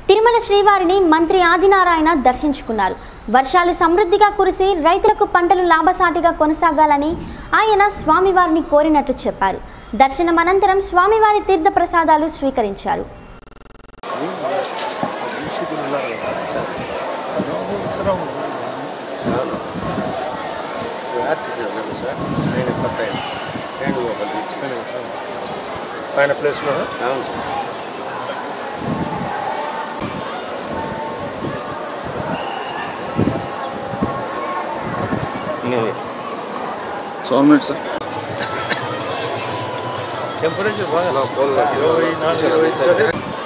తిరుమల శ్రీవారిని మంత్రి ఆదినారాయణ దర్శించుకున్నారు వర్షాలు సమృద్ధిగా కురిసి రైతులకు పంటలు లాభసాటిగా కొనసాగాలని ఆయన స్వామివారిని కోరినట్లు చెప్పారు దర్శనం అనంతరం స్వామివారి తీర్థ ప్రసాదాలు స్వీకరించారు ఆయన కొత్త ఆయన వేణుగోపాల్ తెచ్చి ఆయన ప్లేస్లో అవును సార్ సెవెన్ మినిట్స్ టెంపరేచర్ బాగా ఇరవై నాలుగు ఇరవై ఐదు